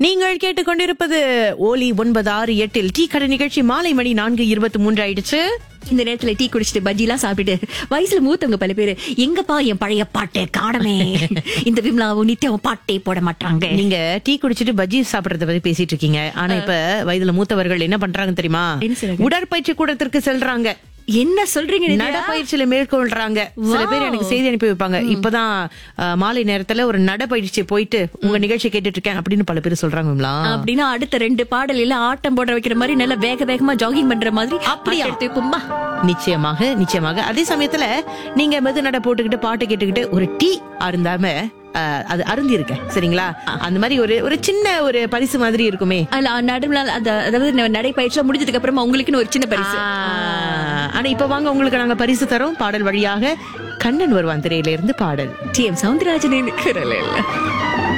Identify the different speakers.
Speaker 1: நீங்கள் கேட்டுக்கொண்டிருப்பது ஓலி ஒன்பது ஆறு எட்டில் டீ கடை நிகழ்ச்சி மாலை மணி நான்கு இருபத்தி மூன்று ஆயிடுச்சு
Speaker 2: இந்த நேரத்துல டீ குடிச்சிட்டு பஜ்ஜிலாம் சாப்பிட்டுட்டு வயசுல மூத்தவங்க பல பேரு எங்கப்பா என் பழைய பாட்டு காணமே இந்த விம்லாவும் நித்யாவும் பாட்டே போட மாட்டாங்க
Speaker 1: நீங்க டீ குடிச்சிட்டு பஜ்ஜி சாப்பிடறத பத்தி பேசிட்டு இருக்கீங்க ஆனா இப்ப வயதுல மூத்தவர்கள் என்ன பண்றாங்க தெரியுமா
Speaker 2: என்ன செய்றாங்க?
Speaker 1: உடற்பயிற்சி கூடத்திற்கு செல்றாங்க
Speaker 2: என்ன சொல்றீங்க நித்யா?
Speaker 1: நடப்பயிற்சியில மேற்கொள்றாங்க சில பேர் எனக்கு செய்தி அனுப்பி வைப்பாங்க இப்பதான் அஹ், மாலை நேரத்துல ஒரு நடப்பயிற்சி போயிட்டு உங்க நிகழ்ச்சி கேட்டுட்டு இருக்கேன் அப்படின்னு பல பேர் சொல்றாங்க விமலா.
Speaker 2: அப்படின்னா அடுத்த ரெண்டு பாடல் இல்ல ஆட்டம் போட வைக்கிற மாதிரி நல்லா வேக வேகமா ஜாகிங் பண்ற மாதிரி
Speaker 1: அப்படியா?
Speaker 2: எடுத்து வைப்போமா?
Speaker 1: நிச்சயமாக நிச்சயமாக அதே சமயத்துல நீங்க மெது நட போட்டுக்கிட்டு பாட்டு கேட்டுக்கிட்டு ஒரு டீ அருந்தாம அஹ், அது அருந்தி இருக்க சரிங்களா அந்த மாதிரி ஒரு ஒரு சின்ன ஒரு பரிசு மாதிரி இருக்குமே
Speaker 2: அல்ல நடுவுல அந்த- அதாவது ந- நடைப்பயிற்சி முடிஞ்சதுக்கு அப்புறமா உங்களுக்குன்னு ஒரு சின்ன பரிசு
Speaker 1: ஆஹ், ஆனா இப்ப வாங்க உங்களுக்கு நாங்க பரிசு தரோம் பாடல் வழியாக கண்ணன் வருவான் திரையில இருந்து பாடல்
Speaker 2: டி எம் சவுந்தரராஜன் குரல் இல்ல